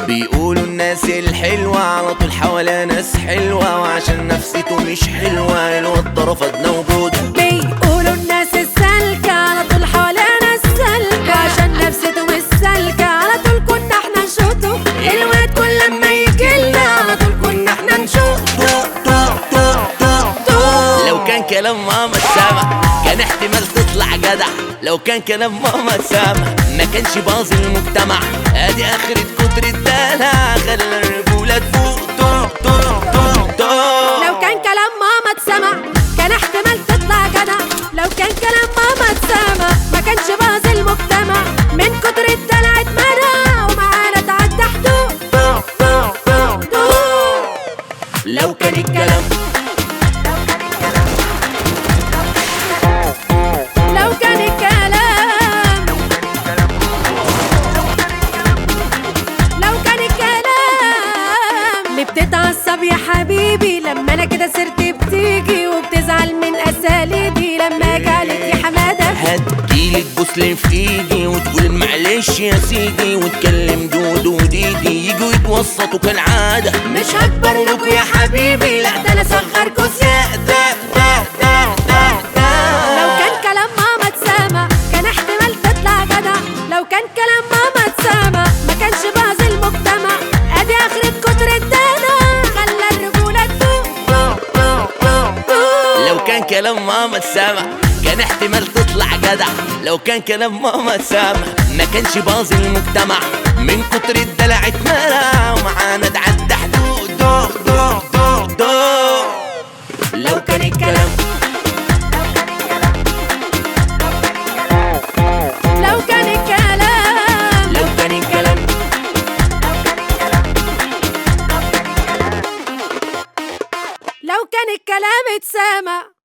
بيقولوا الناس الحلوة على طول حواليها ناس حلوة وعشان نفسيته مش حلوة الواد رفضنا وجوده بيقولوا الناس السالكة على طول حوالينا السالكة عشان نفسيته مش سالكة على طول كنا احنا نشوطه الواد كل لما يجيلنا على طول كنا احنا نشوطه لو كان كلام ماما اتسمع كان احتمال تطلع جدع لو كان كلام ماما اتسمع ما كانش باظ المجتمع ادي اخرة كتر الدلع خلى الرجولة تفوق طوق طوق طوق طوق لو كان كلام ماما اتسمع كان احتمال تطلع جدع لو كان كلام ماما اتسمع ما كانش باظ المجتمع من كتر الدلع اتمنع ومعانا تعدى حدود لو كان الكلام لو كان الكلام لو كان الكلام اللي بتتعصب يا حبيبي لما انا كده سرت بتيجي وبتزعل من اساليبي لما جالك يا حماده هديلك بوسلين في ايدي وتقول معلش يا سيدي وتكلم دودو وديدي يجوا يتوسطوا كالعادة مش هكبر لكوا يا حبيبي لا ده انا صغركوا زياده لو كان كلام ماما اتسامع كان احتمال تطلع جدع لو كان كلام ماما اتسامع ما كانش باظ المجتمع ادي اخرة كتر الدنا خلى الرجولة تفوق لو كان كلام ماما اتسامع كان احتمال تطلع جدع لو كان كلام ماما اتسامع ما كانش باظ المجتمع من كتر الدلع اتملى ومعانا اتعدى حدود دو دو دو دو لو كان الكلام لو كان الكلام لو كان الكلام لو كان الكلام اتسامع